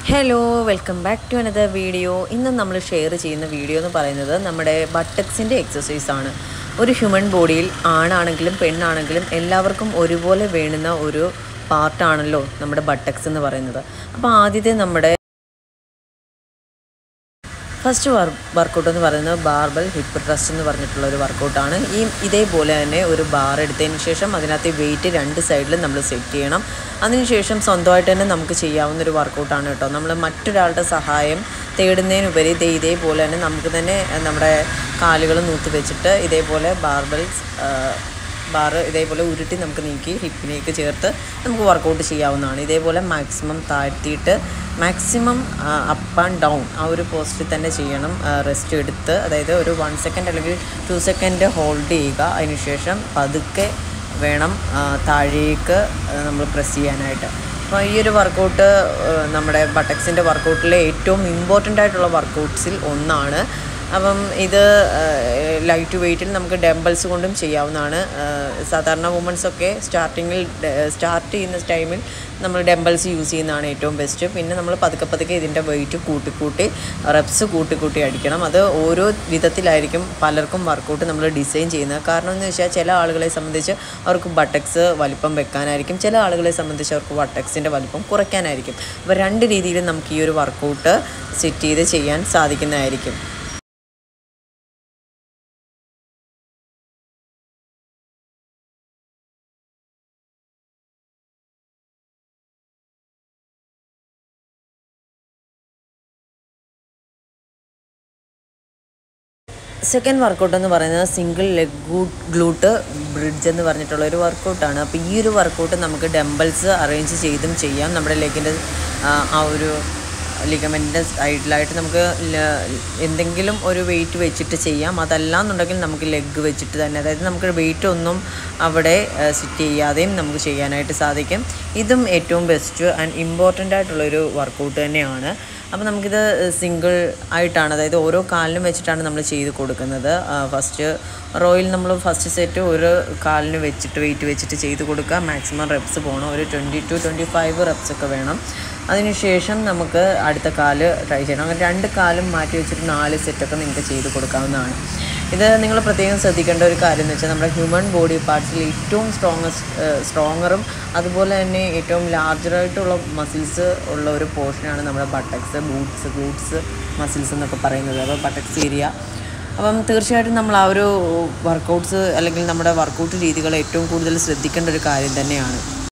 hello welcome back to another video ഇന്ന് നമ്മൾ share ചെയ്യുന്ന വീഡിയോ എന്ന് പറയുന്നത് നമ്മുടെ ബട്ടക്സിൻ്റെ എക്സസൈസ് ആണ് ഒരു ഹ്യൂമൻ ബോഡിയിൽ ആണാണെങ്കിലും പെണ്ണാണെങ്കിലും എല്ലാവർക്കും ഒരുപോലെ വേണ്ടുന്ന ഒരു പാർട്ടാണല്ലോ നമ്മുടെ ബട്ടക്സ് എന്ന് പറയുന്നത് അപ്പോൾ ആദ്യത്തെ നമ്മുടെ ഫസ്റ്റ് വർ വർക്കൗട്ട് എന്ന് പറയുന്നത് ബാർബൽ ഹിപ്പ് ട്രസ്റ്റ് എന്ന് പറഞ്ഞിട്ടുള്ള ഒരു വർക്കൗട്ടാണ് ഈ ഇതേപോലെ തന്നെ ഒരു ബാർ എടുത്തതിന് ശേഷം അതിനകത്ത് വെയിറ്റ് രണ്ട് സൈഡിലും നമ്മൾ സെറ്റ് ചെയ്യണം അതിനുശേഷം സ്വന്തമായിട്ട് തന്നെ നമുക്ക് ചെയ്യാവുന്ന ഒരു വർക്കൗട്ടാണ് കേട്ടോ നമ്മൾ മറ്റൊരാളുടെ സഹായം തേടുന്നതിനുപരി ദേ ഇതേപോലെ തന്നെ നമുക്ക് തന്നെ നമ്മുടെ കാലുകൾ നൂത്ത് വെച്ചിട്ട് ഇതേപോലെ ബാർബൽസ് ബാറ് ഇതേപോലെ ഉരുട്ടി നമുക്ക് നീക്കി ഹിപ്പിലേക്ക് ചേർത്ത് നമുക്ക് വർക്കൗട്ട് ചെയ്യാവുന്നതാണ് ഇതേപോലെ മാക്സിമം താഴ്ത്തിയിട്ട് മാക്സിമം അപ്പ് ആൻഡ് ഡൗൺ ആ ഒരു പോസ്റ്റിൽ തന്നെ ചെയ്യണം റെസ്റ്റ് എടുത്ത് അതായത് ഒരു വൺ സെക്കൻഡ് അല്ലെങ്കിൽ ടു സെക്കൻഡ് ഹോൾഡ് ചെയ്യുക അതിനുശേഷം പതുക്കെ വേണം താഴേക്ക് നമ്മൾ പ്രസ് ചെയ്യാനായിട്ട് അപ്പോൾ ഈ ഒരു വർക്കൗട്ട് നമ്മുടെ ബട്ടക്സിൻ്റെ വർക്കൗട്ടിലെ ഏറ്റവും ഇമ്പോർട്ടൻ്റ് ആയിട്ടുള്ള വർക്കൗട്ട്സിൽ ഒന്നാണ് അപ്പം ഇത് ലൈറ്റ് വെയ്റ്റിൽ നമുക്ക് ഡംബിൾസ് കൊണ്ടും ചെയ്യാവുന്നതാണ് സാധാരണ വുമൻസൊക്കെ സ്റ്റാർട്ടിങ്ങിൽ സ്റ്റാർട്ട് ചെയ്യുന്ന ടൈമിൽ നമ്മൾ ഡംബിൾസ് യൂസ് ചെയ്യുന്നതാണ് ഏറ്റവും ബെസ്റ്റ് പിന്നെ നമ്മൾ പതുക്കെ പതുക്കെ ഇതിൻ്റെ വെയിറ്റ് കൂട്ടി കൂട്ടി റെപ്സ് കൂട്ടി കൂട്ടി അടിക്കണം അത് ഓരോ വിധത്തിലായിരിക്കും പലർക്കും വർക്കൗട്ട് നമ്മൾ ഡിസൈൻ ചെയ്യുന്നത് കാരണം എന്ന് വെച്ചാൽ ചില ആളുകളെ സംബന്ധിച്ച് അവർക്ക് ബട്ടക്സ് വലിപ്പം വെക്കാനായിരിക്കും ചില ആളുകളെ സംബന്ധിച്ച് അവർക്ക് ബട്ടക്സിൻ്റെ വലിപ്പം കുറയ്ക്കാനായിരിക്കും അപ്പോൾ രണ്ട് രീതിയിലും നമുക്ക് ഈ ഒരു വർക്കൗട്ട് സെറ്റ് ചെയ്ത് ചെയ്യാൻ സാധിക്കുന്നതായിരിക്കും സെക്കൻഡ് വർക്കൗട്ട് എന്ന് പറയുന്നത് സിംഗിൾ ലെഗ് ഗ്ലൂട്ട് ബ്രിഡ്ജ് എന്ന് പറഞ്ഞിട്ടുള്ള ഒരു വർക്കൗട്ടാണ് അപ്പോൾ ഈ ഒരു വർക്കൗട്ട് നമുക്ക് ഡംബിൾസ് അറേഞ്ച് ചെയ്തും ചെയ്യാം നമ്മുടെ ലെഗിൻ്റെ ആ ഒരു ലിഗമെൻറ്റിൻ്റെ സൈഡിലായിട്ട് നമുക്ക് എന്തെങ്കിലും ഒരു വെയിറ്റ് വെച്ചിട്ട് ചെയ്യാം അതല്ല എന്നുണ്ടെങ്കിൽ നമുക്ക് ലെഗ് വെച്ചിട്ട് തന്നെ അതായത് നമുക്ക് വെയിറ്റ് ഒന്നും അവിടെ സിറ്റ് ചെയ്യാതെയും നമുക്ക് ചെയ്യാനായിട്ട് സാധിക്കും ഇതും ഏറ്റവും ബെസ്റ്റ് ആൻഡ് ഇമ്പോർട്ടൻ്റ് ആയിട്ടുള്ളൊരു വർക്കൗട്ട് തന്നെയാണ് അപ്പോൾ നമുക്കിത് സിംഗിൾ ആയിട്ടാണ് അതായത് ഓരോ കാലിനും വെച്ചിട്ടാണ് നമ്മൾ ചെയ്ത് കൊടുക്കുന്നത് ഫസ്റ്റ് റോയിൽ നമ്മൾ ഫസ്റ്റ് സെറ്റ് ഒരു കാലിന് വെച്ചിട്ട് വെയിറ്റ് വെച്ചിട്ട് ചെയ്ത് കൊടുക്കുക മാക്സിമം റെപ്സ് പോകണം ഒരു twenty to twenty five reps ഒക്കെ വേണം അതിനുശേഷം നമുക്ക് അടുത്ത കാല് ട്രൈ ചെയ്യണം അങ്ങനെ രണ്ട് കാലും മാറ്റി വെച്ചിട്ട് നാല് സെറ്റൊക്കെ നിങ്ങൾക്ക് ചെയ്ത് കൊടുക്കാവുന്നതാണ് ഇത് നിങ്ങൾ പ്രത്യേകം ശ്രദ്ധിക്കേണ്ട ഒരു കാര്യം എന്ന് വെച്ചാൽ നമ്മുടെ ഹ്യൂമൻ ബോഡി പാർട്സിൽ ഏറ്റവും സ്ട്രോങ്ങസ്റ്റ് സ്ട്രോങ്ങറും അതുപോലെ തന്നെ ഏറ്റവും ലാർജറായിട്ടുള്ള മസിൽസ് ഉള്ള ഒരു പോർഷനാണ് നമ്മുടെ ബട്ടക്സ് ബൂട്ട്സ് ഗ്ലൂട്ട്സ് മസിൽസ് എന്നൊക്കെ പറയുന്നത് അപ്പോൾ ബട്ടക്സ് ഏരിയ അപ്പം തീർച്ചയായിട്ടും നമ്മൾ ആ ഒരു വർക്കൗട്ട്സ് അല്ലെങ്കിൽ നമ്മുടെ വർക്കൗട്ട് രീതികൾ ഏറ്റവും കൂടുതൽ ശ്രദ്ധിക്കേണ്ട ഒരു കാര്യം തന്നെയാണ്